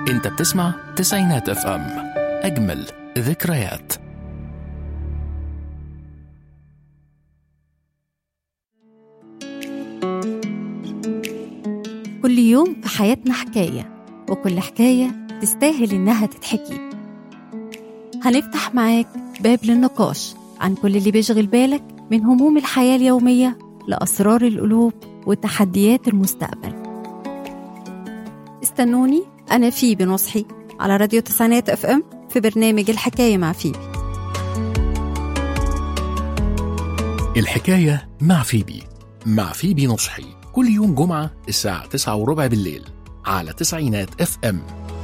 انت بتسمع تسعينات اف ام اجمل ذكريات كل يوم في حياتنا حكاية وكل حكاية تستاهل إنها تتحكي هنفتح معاك باب للنقاش عن كل اللي بيشغل بالك من هموم الحياة اليومية لأسرار القلوب وتحديات المستقبل استنوني أنا فيبي نصحي على راديو تسعينات اف ام في برنامج الحكاية مع فيبي الحكاية مع فيبي مع فيبي نصحي كل يوم جمعة الساعة 9 وربع بالليل على تسعينات اف ام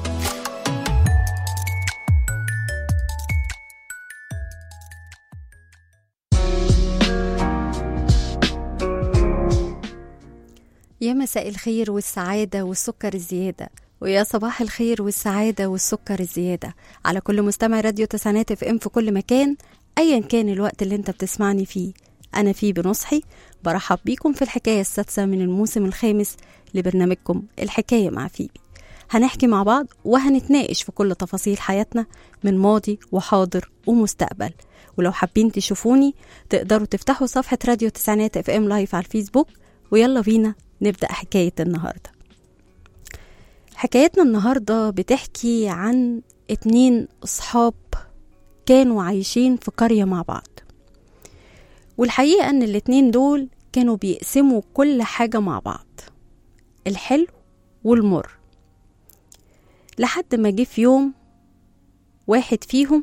يا مساء الخير والسعادة والسكر الزيادة ويا صباح الخير والسعادة والسكر الزيادة على كل مستمع راديو تسعينات اف ام في كل مكان ايا كان الوقت اللي انت بتسمعني فيه انا فيه بنصحي برحب بيكم في الحكاية السادسة من الموسم الخامس لبرنامجكم الحكاية مع فيبي هنحكي مع بعض وهنتناقش في كل تفاصيل حياتنا من ماضي وحاضر ومستقبل ولو حابين تشوفوني تقدروا تفتحوا صفحة راديو تسعينات اف ام لايف على الفيسبوك ويلا بينا نبدأ حكاية النهاردة حكايتنا النهاردة بتحكي عن اتنين أصحاب كانوا عايشين في قرية مع بعض والحقيقة أن الاتنين دول كانوا بيقسموا كل حاجة مع بعض الحلو والمر لحد ما جه في يوم واحد فيهم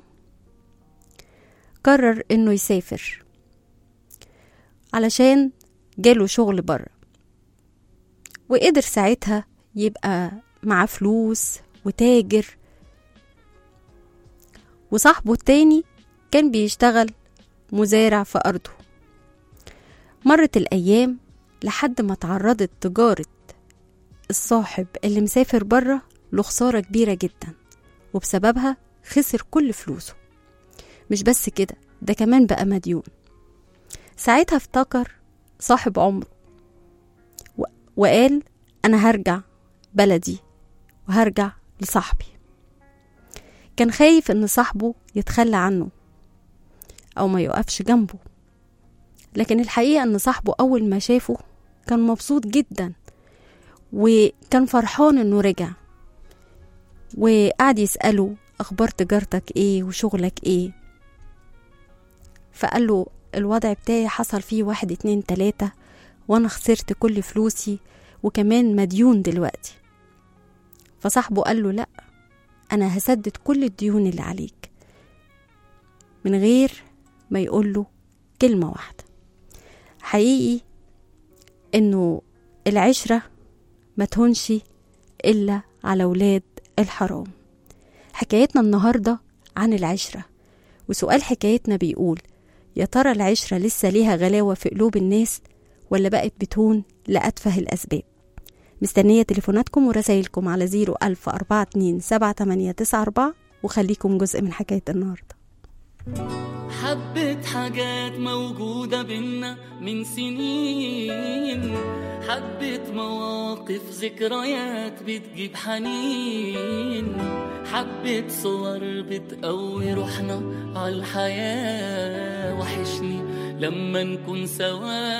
قرر انه يسافر علشان جاله شغل بره وقدر ساعتها يبقى معاه فلوس وتاجر وصاحبه التاني كان بيشتغل مزارع في أرضه مرت الأيام لحد ما تعرضت تجارة الصاحب اللي مسافر بره لخسارة كبيرة جدا وبسببها خسر كل فلوسه مش بس كده ده كمان بقى مديون ساعتها افتكر صاحب عمره و- وقال أنا هرجع بلدي وهرجع لصاحبي كان خايف إن صاحبه يتخلى عنه أو ما يقفش جنبه لكن الحقيقة إن صاحبه أول ما شافه كان مبسوط جدا وكان فرحان إنه رجع وقعد يسأله أخبار تجارتك إيه وشغلك إيه فقال له الوضع بتاعي حصل فيه واحد اتنين تلاتة وأنا خسرت كل فلوسي وكمان مديون دلوقتي فصاحبه قال له لأ أنا هسدد كل الديون اللي عليك من غير ما يقول له كلمة واحدة حقيقي إنه العشرة ما تهونش إلا على ولاد الحرام حكايتنا النهاردة عن العشرة وسؤال حكايتنا بيقول يا ترى العشرة لسه ليها غلاوة في قلوب الناس ولا بقت بتهون لأتفه الأسباب مستنية تليفوناتكم ورسايلكم على زيرو ألف أربعة اتنين سبعة تمانية تسعة أربعة وخليكم جزء من حكاية النهاردة حبة حاجات موجودة بينا من سنين حبة مواقف ذكريات بتجيب حنين حبة صور بتقوي روحنا عالحياة وحشني لما نكون سوا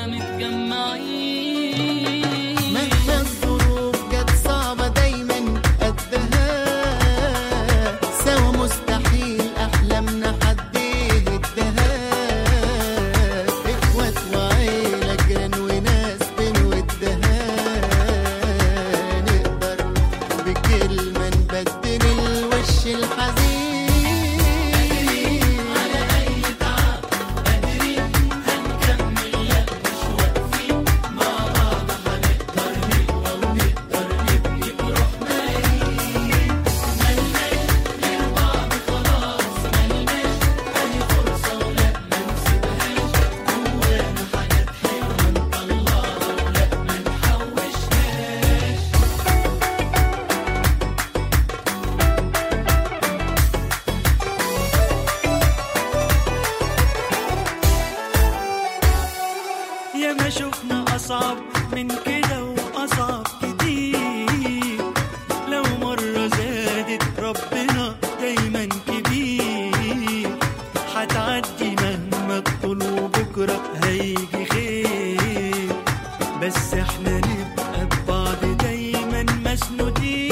متجمعين مهما الظروف جت صعبة دايما قدها سوا مستحيل أحلامنا حد يهدها إخوات وعيلة جيران وناس بنودها نقدر بكلمة نبدل الوش الحزين على أي تعب قادرين هنكمل لا مش واقفين مع بعض بس احنا نبقى ببعض دايما مسنودين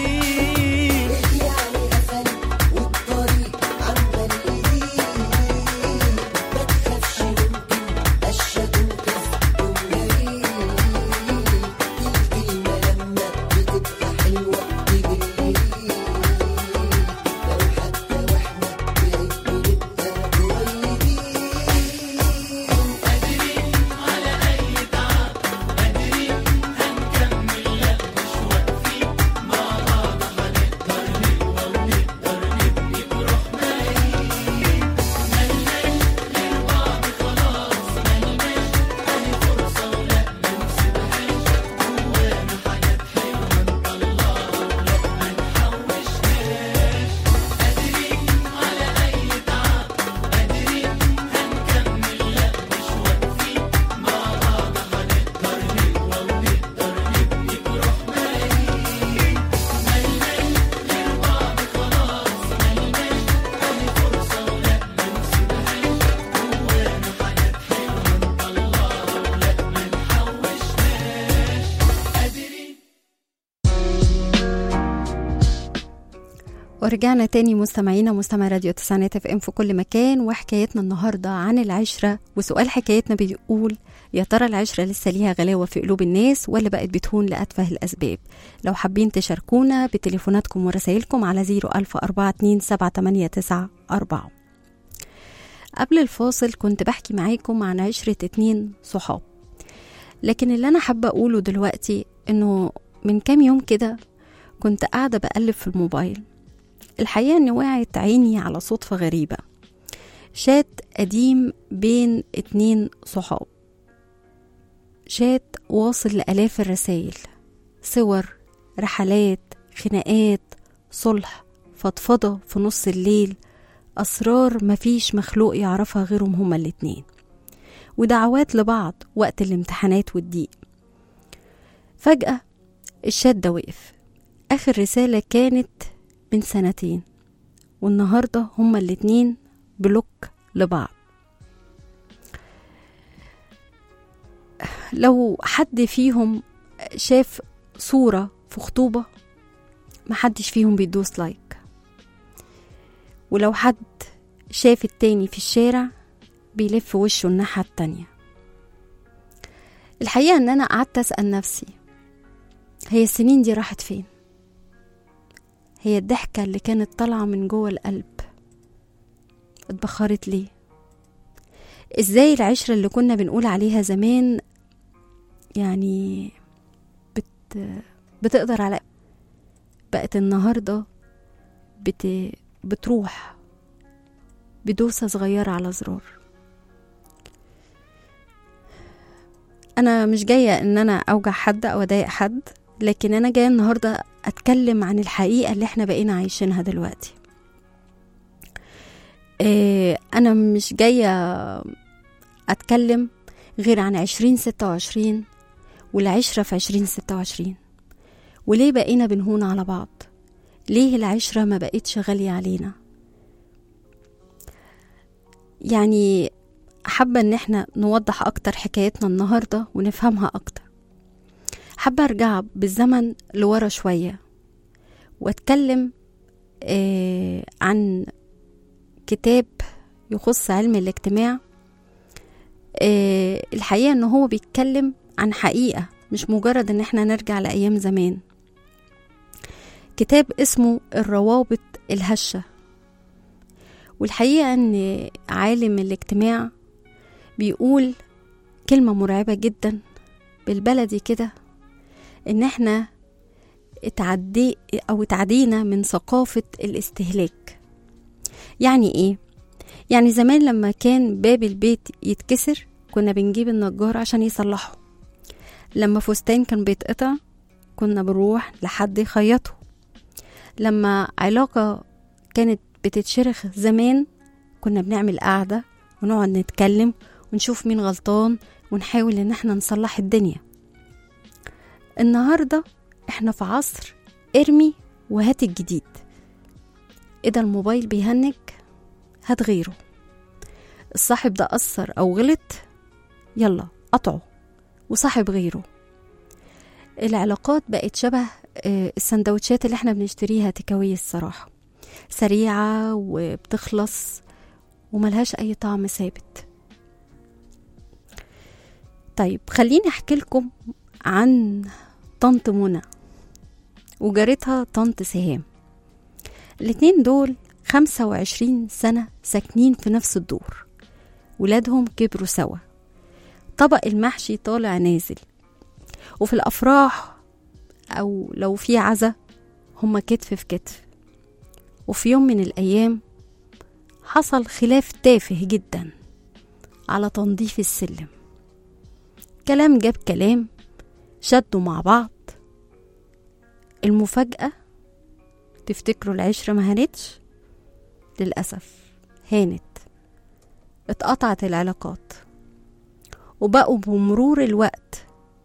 ورجعنا تاني مستمعينا مستمع راديو تسعينات اف ام في كل مكان وحكايتنا النهارده عن العشره وسؤال حكايتنا بيقول يا ترى العشره لسه ليها غلاوه في قلوب الناس ولا بقت بتهون لاتفه الاسباب لو حابين تشاركونا بتليفوناتكم ورسائلكم على 01042 قبل الفاصل كنت بحكي معاكم عن عشرة اتنين صحاب لكن اللي أنا حابة أقوله دلوقتي إنه من كام يوم كده كنت قاعدة بقلب في الموبايل الحقيقة إن وقعت عيني على صدفة غريبة شات قديم بين اتنين صحاب شات واصل لآلاف الرسايل صور رحلات خناقات صلح فضفضة في نص الليل أسرار مفيش مخلوق يعرفها غيرهم هما الاتنين ودعوات لبعض وقت الامتحانات والضيق فجأة الشات ده وقف آخر رسالة كانت من سنتين والنهاردة هما الاتنين بلوك لبعض لو حد فيهم شاف صورة في خطوبة محدش فيهم بيدوس لايك ولو حد شاف التاني في الشارع بيلف وشه الناحية التانية الحقيقة ان انا قعدت اسأل نفسي هي السنين دي راحت فين هي الضحكة اللي كانت طالعة من جوه القلب اتبخرت ليه ازاي العشرة اللي كنا بنقول عليها زمان يعني بت بتقدر على بقت النهاردة بت بتروح بدوسة صغيرة على زرار أنا مش جاية إن أنا أوجع حد أو أضايق حد لكن أنا جاية النهاردة أتكلم عن الحقيقة اللي احنا بقينا عايشينها دلوقتي إيه أنا مش جاية أتكلم غير عن عشرين ستة وعشرين والعشرة في عشرين ستة وعشرين وليه بقينا بنهون على بعض ليه العشرة ما بقتش غالية علينا يعني حابة ان احنا نوضح اكتر حكايتنا النهاردة ونفهمها اكتر حابة ارجع بالزمن لورا شوية واتكلم آه عن كتاب يخص علم الاجتماع آه الحقيقة ان هو بيتكلم عن حقيقة مش مجرد ان احنا نرجع لأيام زمان كتاب اسمه الروابط الهشة والحقيقة ان عالم الاجتماع بيقول كلمة مرعبة جدا بالبلدي كده ان احنا اتعدي او اتعدينا من ثقافة الاستهلاك يعني ايه يعني زمان لما كان باب البيت يتكسر كنا بنجيب النجار عشان يصلحه لما فستان كان بيتقطع كنا بنروح لحد يخيطه لما علاقة كانت بتتشرخ زمان كنا بنعمل قعدة ونقعد نتكلم ونشوف مين غلطان ونحاول ان احنا نصلح الدنيا النهاردة احنا في عصر ارمي وهات الجديد اذا الموبايل بيهنج هات غيره الصاحب ده قصر او غلط يلا قطعه وصاحب غيره العلاقات بقت شبه آه، السندوتشات اللي احنا بنشتريها تكاوي الصراحة سريعة وبتخلص وملهاش أي طعم ثابت طيب خليني أحكي لكم عن طنط منى وجارتها طنط سهام الاتنين دول خمسة وعشرين سنة ساكنين في نفس الدور ولادهم كبروا سوا طبق المحشي طالع نازل وفي الأفراح أو لو في عزا هما كتف في كتف وفي يوم من الأيام حصل خلاف تافه جدا على تنظيف السلم كلام جاب كلام شدوا مع بعض المفاجأة تفتكروا العشرة ما هانتش للأسف هانت اتقطعت العلاقات وبقوا بمرور الوقت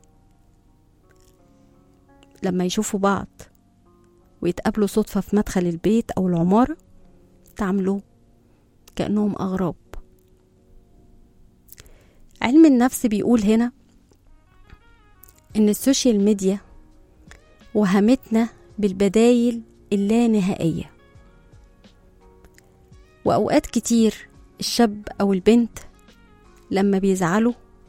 لما يشوفوا بعض ويتقابلوا صدفة في مدخل البيت أو العمارة تعاملوا كأنهم أغراب علم النفس بيقول هنا إن السوشيال ميديا وهمتنا بالبدايل اللانهائية وأوقات كتير الشاب أو البنت لما بيزعلوا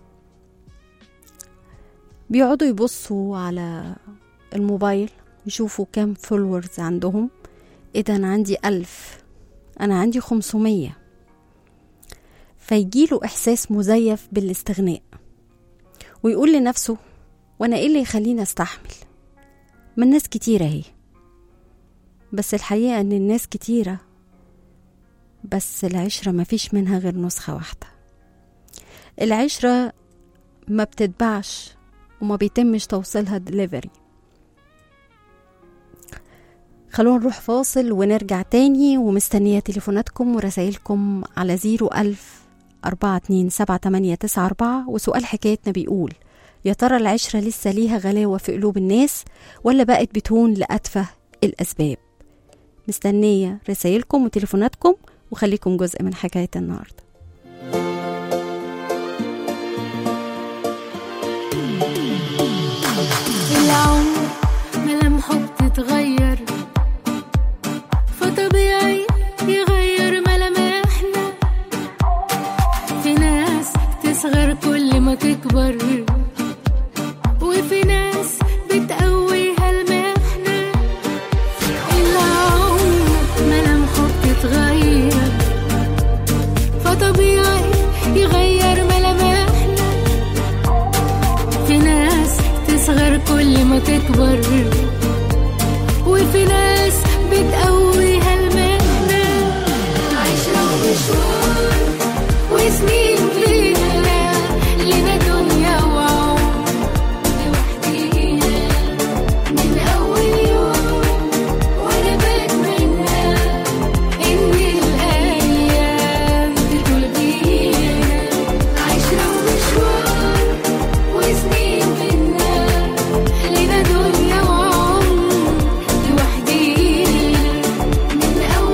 بيقعدوا يبصوا على الموبايل يشوفوا كام فولورز عندهم ايه ده انا عندي ألف انا عندي خمسمية فيجيله احساس مزيف بالاستغناء ويقول لنفسه وانا ايه اللي يخليني استحمل ما الناس كتيرة اهي بس الحقيقة ان الناس كتيرة بس العشرة مفيش منها غير نسخة واحدة العشرة ما بتتباعش وما بيتمش توصيلها دليفري خلونا نروح فاصل ونرجع تاني ومستنية تليفوناتكم ورسائلكم على زيرو ألف أربعة اتنين سبعة تمانية تسعة أربعة وسؤال حكايتنا بيقول يا ترى العشرة لسه ليها غلاوة في قلوب الناس ولا بقت بتهون لأتفه الأسباب مستنية رسائلكم وتليفوناتكم وخليكم جزء من حكاية النهاردة العمر ملامحه بتتغير فطبيعي يغير ملامحنا في ناس تصغر كل ما تكبر وفي ناس بتقويها المحنة العمر ملامحه بتتغير فطبيعي يغير ملامحنا في ناس تصغر كل ما تكبر وفي ناس بتقويها المهنة عشرة ومشوار وسنين لينا لنا دنيا وعمر لوحدينا من أول يوم وأنا بتمنى إن الأيام تطول بينا عشرة ومشوار وسنين منا لنا دنيا وعمر لوحدينا من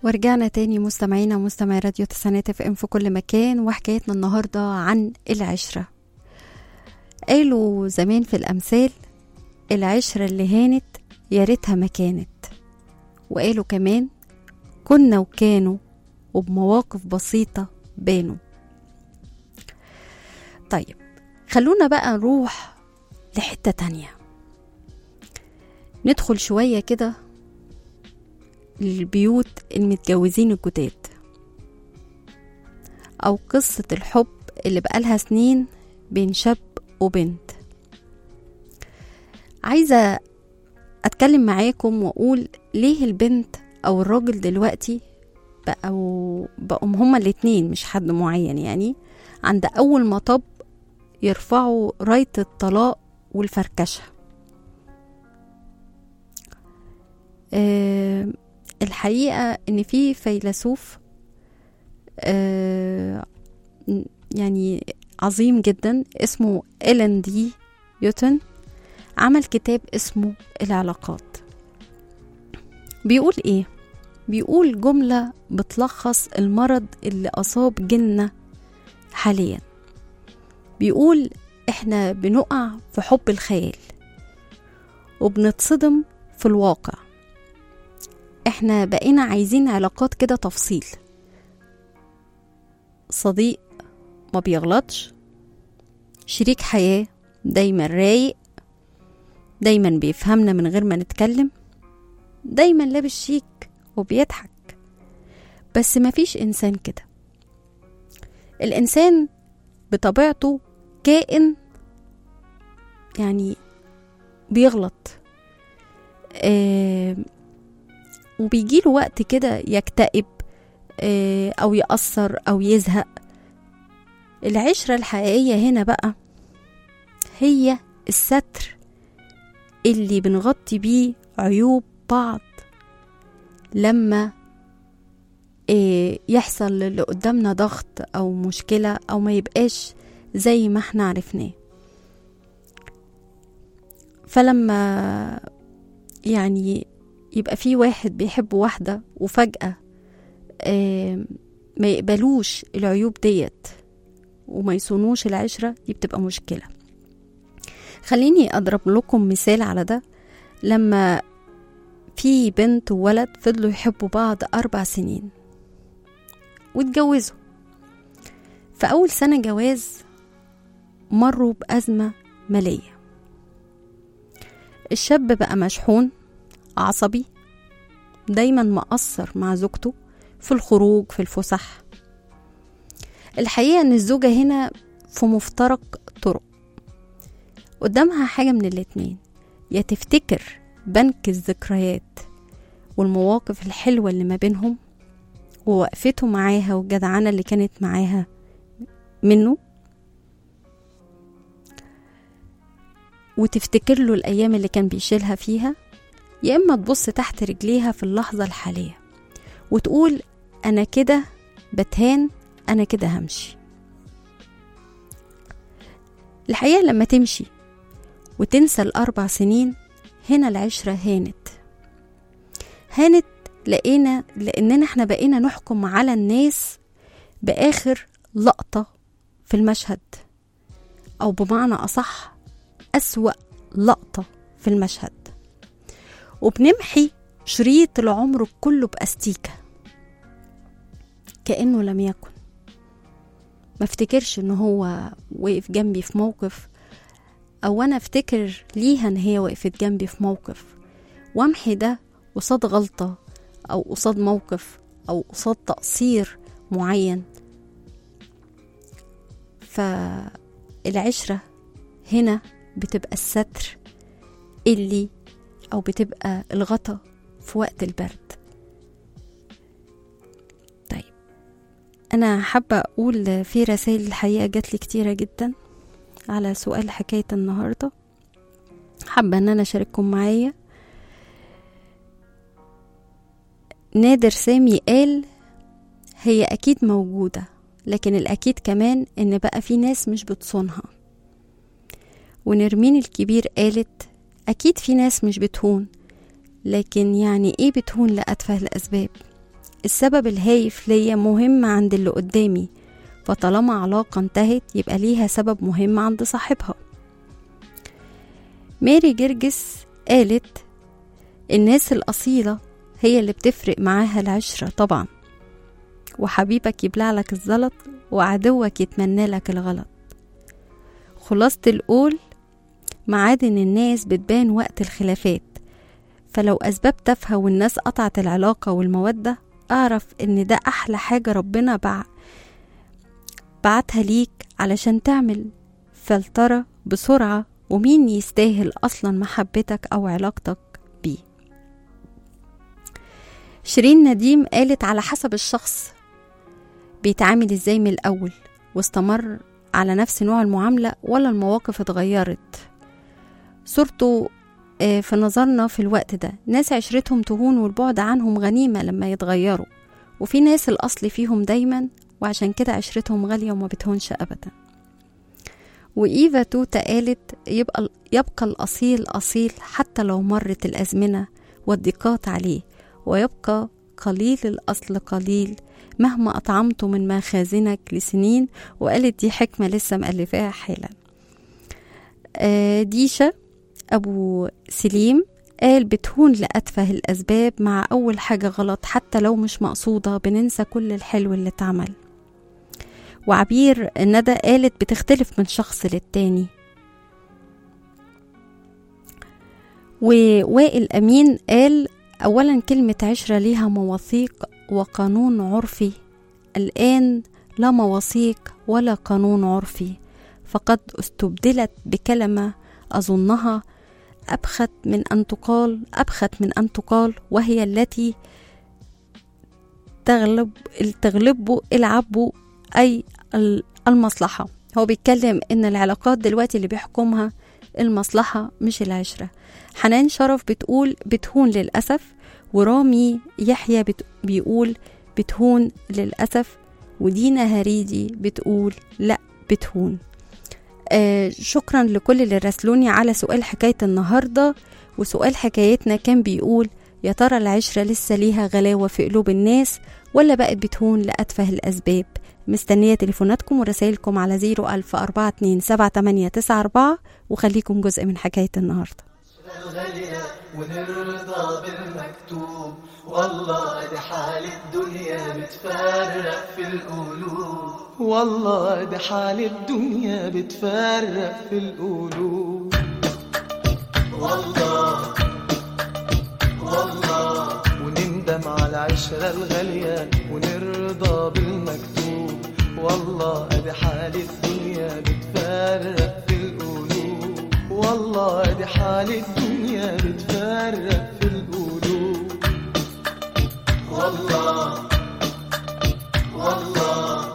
ورجعنا تاني مستمعينا ومستمعي راديو تسعينات اف ام في كل مكان وحكايتنا النهارده عن العشره قالوا زمان في الامثال العشره اللي هانت يا ريتها ما كانت وقالوا كمان كنا وكانوا وبمواقف بسيطه بانوا طيب خلونا بقى نروح لحته تانيه ندخل شويه كده للبيوت المتجوزين الجداد أو قصة الحب اللي بقالها سنين بين شاب وبنت عايزة أتكلم معاكم وأقول ليه البنت أو الراجل دلوقتي بقوا بقوا هما الاتنين مش حد معين يعني عند أول مطب يرفعوا راية الطلاق والفركشة أه الحقيقة إن في فيلسوف آه يعني عظيم جدا اسمه إلين دي يوتن عمل كتاب اسمه العلاقات بيقول إيه؟ بيقول جملة بتلخص المرض اللي أصاب جيلنا حاليا بيقول إحنا بنقع في حب الخيال وبنتصدم في الواقع احنا بقينا عايزين علاقات كده تفصيل صديق ما بيغلطش شريك حياة دايما رايق دايما بيفهمنا من غير ما نتكلم دايما لابس شيك وبيضحك بس مفيش إنسان كده الإنسان بطبيعته كائن يعني بيغلط آه وبيجيله وقت كده يكتئب آه أو يأثر أو يزهق العشرة الحقيقية هنا بقى هي الستر اللي بنغطي بيه عيوب بعض لما آه يحصل اللي قدامنا ضغط أو مشكلة أو ما يبقاش زي ما احنا عرفناه فلما يعني يبقى في واحد بيحب واحدة وفجأة آه ما يقبلوش العيوب ديت وما يصونوش العشرة دي بتبقى مشكلة خليني أضرب لكم مثال على ده لما في بنت وولد فضلوا يحبوا بعض أربع سنين واتجوزوا في أول سنة جواز مروا بأزمة مالية الشاب بقى مشحون عصبي دايما مقصر مع زوجته في الخروج في الفسح الحقيقة ان الزوجة هنا في مفترق طرق قدامها حاجة من الاتنين يا تفتكر بنك الذكريات والمواقف الحلوة اللي ما بينهم ووقفته معاها والجدعنة اللي كانت معاها منه وتفتكر له الأيام اللي كان بيشيلها فيها يا إما تبص تحت رجليها في اللحظة الحالية وتقول أنا كده بتهان أنا كده همشي الحقيقة لما تمشي وتنسى الأربع سنين هنا العشرة هانت هانت لقينا لأننا احنا بقينا نحكم على الناس بآخر لقطة في المشهد أو بمعنى أصح أسوأ لقطة في المشهد وبنمحي شريط العمر كله بأستيكة كأنه لم يكن ما افتكرش ان هو وقف جنبي في موقف او انا افتكر ليها ان هي وقفت جنبي في موقف وامحي ده قصاد غلطة او قصاد موقف او قصاد تقصير معين فالعشرة هنا بتبقى الستر اللي او بتبقى الغطا في وقت البرد طيب انا حابة اقول في رسائل الحقيقة جات لي كتيرة جدا على سؤال حكاية النهاردة حابة ان انا اشارككم معايا نادر سامي قال هي اكيد موجودة لكن الاكيد كمان ان بقى في ناس مش بتصونها ونرمين الكبير قالت أكيد في ناس مش بتهون لكن يعني إيه بتهون لأتفه الأسباب السبب الهايف ليا مهم عند اللي قدامي فطالما علاقة انتهت يبقى ليها سبب مهم عند صاحبها ماري جرجس قالت الناس الأصيلة هي اللي بتفرق معاها العشرة طبعا وحبيبك يبلع لك الزلط وعدوك يتمنى لك الغلط خلاصة القول معادن الناس بتبان وقت الخلافات فلو أسباب تافهة والناس قطعت العلاقة والمودة أعرف إن ده أحلى حاجة ربنا بع... بعتها ليك علشان تعمل فلترة بسرعة ومين يستاهل أصلا محبتك أو علاقتك بيه شيرين نديم قالت على حسب الشخص بيتعامل ازاي من الأول واستمر على نفس نوع المعاملة ولا المواقف اتغيرت صورته آه، في نظرنا في الوقت ده ناس عشرتهم تهون والبعد عنهم غنيمة لما يتغيروا وفي ناس الأصل فيهم دايما وعشان كده عشرتهم غالية وما بتهونش أبدا وإيفا توتا قالت يبقى, يبقى الأصيل أصيل حتى لو مرت الأزمنة والضيقات عليه ويبقى قليل الأصل قليل مهما أطعمته من مخازنك لسنين وقالت دي حكمة لسه مألفاها حالا آه، ديشا أبو سليم قال بتهون لأتفه الأسباب مع أول حاجة غلط حتى لو مش مقصودة بننسى كل الحلو اللي اتعمل وعبير ندى قالت بتختلف من شخص للتاني ووائل أمين قال أولا كلمة عشرة ليها مواثيق وقانون عرفي الآن لا مواثيق ولا قانون عرفي فقد استبدلت بكلمة أظنها أبخت من أن تقال أبخت من أن تقال وهي التي تغلب تغلب العب أي ال- المصلحة هو بيتكلم إن العلاقات دلوقتي اللي بيحكمها المصلحة مش العشرة حنان شرف بتقول بتهون للأسف ورامي يحيى بت... بيقول بتهون للأسف ودينا هريدي بتقول لا بتهون آه شكرا لكل اللي راسلوني على سؤال حكاية النهاردة وسؤال حكايتنا كان بيقول يا ترى العشرة لسه ليها غلاوة في قلوب الناس ولا بقت بتهون لأتفه الأسباب مستنية تليفوناتكم ورسائلكم على زيرو ألف أربعة اتنين سبعة تمانية تسعة أربعة وخليكم جزء من حكاية النهاردة الغالية ونرضى بالمكتوب والله دي حال الدنيا بتفرق في القلوب والله دي حال الدنيا بتفرق في القلوب والله والله ونندم على العشرة الغالية ونرضى بالمكتوب والله دي حال الدنيا بتفرق في القلوب والله دي حال الدنيا بتفرق في القلوب والله والله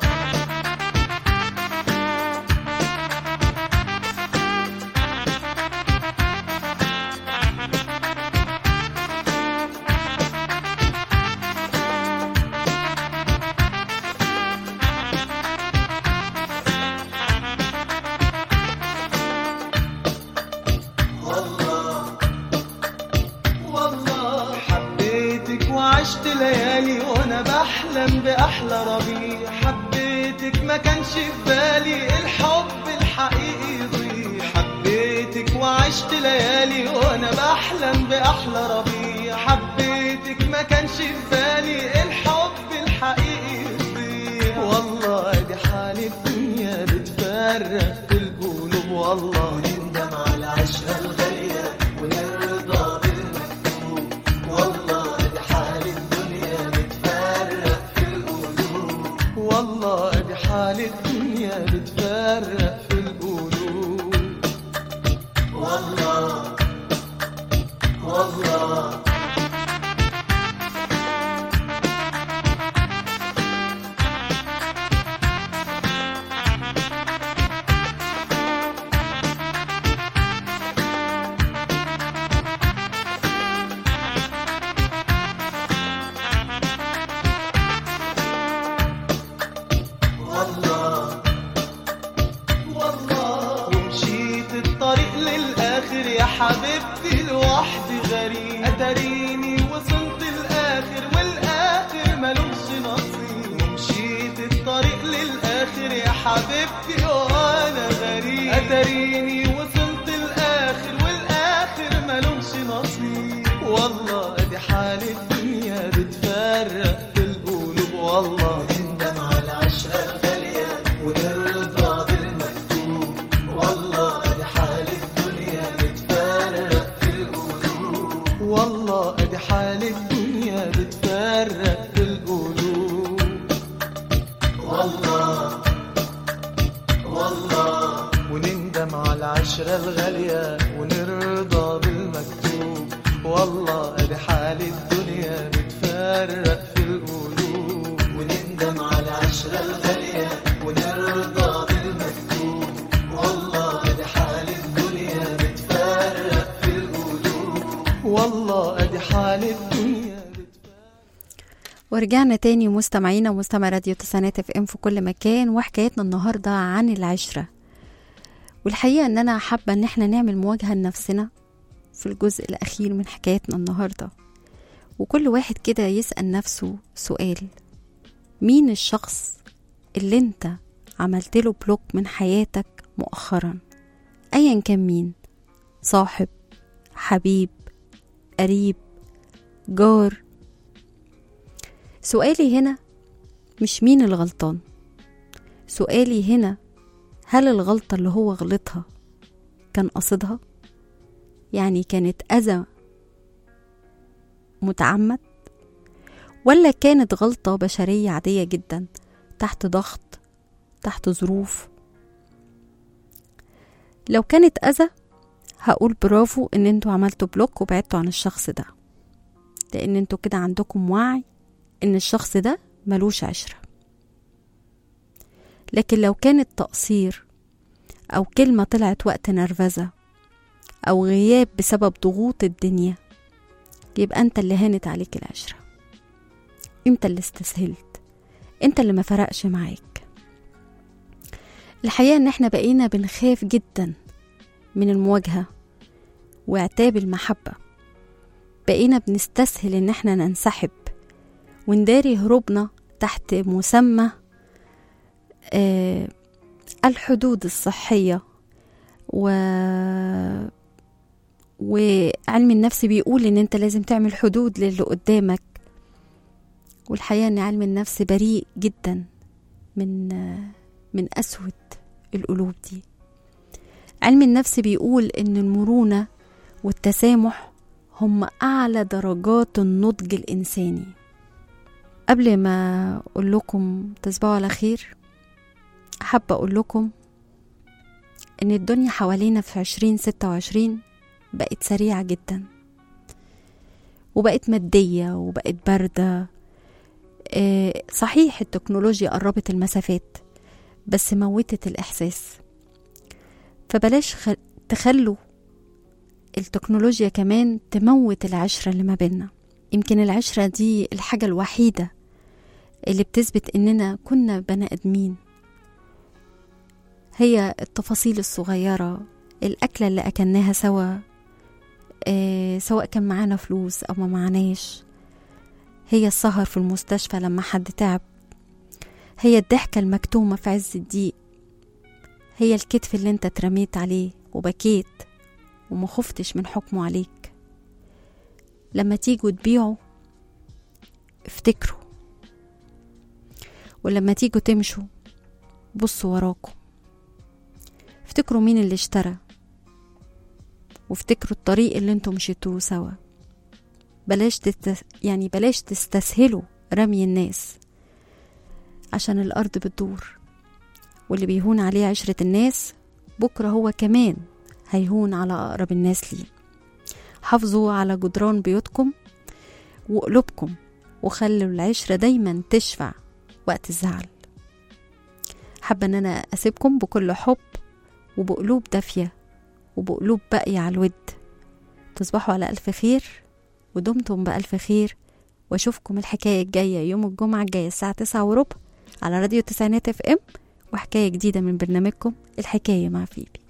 والله حبيتك وعشت ليالي وانا بحلم باحلى ربيع حبيتك ما كانش في بالي الحب الحقيقي يضيع حبيتك وعشت ليالي وانا بحلم باحلى ربيع حبيتك ما كانش في بالي الحب الحقيقي يضيع والله دي حال الدنيا بتفرق في القلوب والله نندم على العشرة الغالية ونرضى بالمكتوب والله دي حال الدنيا بتفرق في القلوب والله دي حال الدنيا بتفرق في القلوب والله والله والله والله ومشيت الطريق للآخر يا حبيبتي لوحدي غريب أتريني وصلت الآخر والآخر ملوش حبيبتي وانا غريب اتريني وصلت الاخر والاخر ملومش نصيب والله ادي حال الدنيا بتفرق في القلوب والله نندم على العشرة الغالية ونرضى بالمكتوب والله ادي حال الدنيا بتفرق في القلوب والله ادي حال الدنيا بتفرق في القلوب والله والله ونندم على العشرة الغالية ونرضى بالمكتوب والله ادي حال الدنيا بتفرق في القلوب ونندم على العشرة الغالية ونرضى بالمكتوب والله ادي حال الدنيا بتفرق في القلوب والله ادي حال الدنيا بتفرق ورجعنا تاني مستمعينا ومستمع راديو تسعينات اف ام في كل مكان وحكايتنا النهارده عن العشره والحقيقه ان انا حابه ان احنا نعمل مواجهه لنفسنا في الجزء الاخير من حكايتنا النهارده وكل واحد كده يسال نفسه سؤال مين الشخص اللي انت عملت له بلوك من حياتك مؤخرا ايا كان مين صاحب حبيب قريب جار سؤالي هنا مش مين الغلطان سؤالي هنا هل الغلطة اللي هو غلطها كان قصدها يعني كانت أذى متعمد ولا كانت غلطة بشرية عادية جدا تحت ضغط تحت ظروف لو كانت أذى هقول برافو ان انتوا عملتوا بلوك وبعدتوا عن الشخص ده لان انتوا كده عندكم وعي ان الشخص ده ملوش عشرة لكن لو كانت تقصير او كلمة طلعت وقت نرفزة او غياب بسبب ضغوط الدنيا يبقى انت اللي هانت عليك العشرة انت اللي استسهلت انت اللي ما فرقش معاك الحقيقة ان احنا بقينا بنخاف جدا من المواجهة وعتاب المحبة بقينا بنستسهل ان احنا ننسحب ونداري هروبنا تحت مسمى آه الحدود الصحية و وعلم النفس بيقول ان انت لازم تعمل حدود للي قدامك والحقيقة ان علم النفس بريء جدا من آه من أسود القلوب دي علم النفس بيقول ان المرونة والتسامح هم أعلى درجات النضج الإنساني قبل ما أقول لكم تصبحوا على خير حابة أقول لكم إن الدنيا حوالينا في عشرين ستة وعشرين بقت سريعة جدا وبقت مادية وبقت باردة آه، صحيح التكنولوجيا قربت المسافات بس موتت الإحساس فبلاش خ... تخلوا التكنولوجيا كمان تموت العشرة اللي ما بينا يمكن العشرة دي الحاجة الوحيدة اللي بتثبت إننا كنا بني آدمين هي التفاصيل الصغيرة الأكلة اللي أكلناها سوا آه سواء كان معانا فلوس أو ما معناش هي السهر في المستشفى لما حد تعب هي الضحكة المكتومة في عز الضيق هي الكتف اللي انت اترميت عليه وبكيت وما خفتش من حكمه عليك لما تيجوا تبيعوا افتكروا ولما تيجوا تمشوا بصوا وراكم افتكروا مين اللي اشترى وافتكروا الطريق اللي انتوا مشيتوه سوا بلاش تست... يعني بلاش تستسهلوا رمي الناس عشان الأرض بتدور واللي بيهون عليه عشرة الناس بكرة هو كمان هيهون على أقرب الناس ليه حافظوا على جدران بيوتكم وقلوبكم وخلوا العشرة دايما تشفع وقت الزعل حابة ان انا اسيبكم بكل حب وبقلوب دافية وبقلوب باقية على الود تصبحوا على ألف خير ودمتم بألف خير واشوفكم الحكاية الجاية يوم الجمعة الجاية الساعة تسعة وربع على راديو تسعينات اف ام وحكاية جديدة من برنامجكم الحكاية مع فيبي